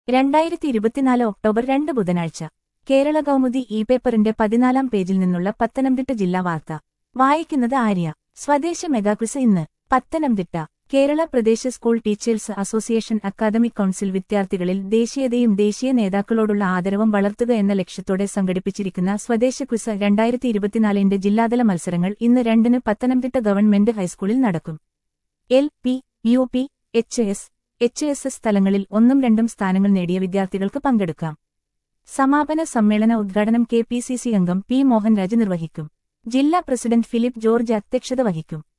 രണ്ടായിരത്തി ഇരുപത്തിനാല് ഒക്ടോബർ രണ്ട് ബുധനാഴ്ച കേരള കൗമുദി ഇ പേപ്പറിന്റെ പതിനാലാം പേജിൽ നിന്നുള്ള പത്തനംതിട്ട ജില്ലാ വാർത്ത വായിക്കുന്നത് ആര്യ സ്വദേശ മെഗാക്വിസ് ഇന്ന് Pathanamthitta Kerala Pradesh school teachers association academic council വിദ്യാർത്ഥികളിൽ ദേശീയതയും ദേശീയ നേതാക്കളോടുള്ള ആദരവും വളർത്തുക എന്ന ലക്ഷ്യത്തോടെ സംഘടിപ്പിച്ചിരിക്കുന്ന സ്വദേശ ക്വിസ് രണ്ടായിരത്തി ഇരുപത്തിനാലിന്റെ ജില്ലാതല മത്സരങ്ങൾ ഇന്ന് രണ്ടിന് പത്തനംതിട്ട ഗവൺമെന്റ് ഹൈസ്കൂളിൽ നടക്കും L P U P H S H S S സ്ഥലങ്ങളിൽ ഒന്നും രണ്ടും സ്ഥാനങ്ങൾ നേടിയ വിദ്യാർത്ഥികൾക്ക് പങ്കെടുക്കാം സമാപന സമ്മേളന ഉദ്ഘാടനം കെ പി സി സി അംഗം പി മോഹൻരാജ് നിർവഹിക്കും ജില്ലാ പ്രസിഡന്റ് ഫിലിപ്പ് ജോർജ് അധ്യക്ഷത വഹിക്കും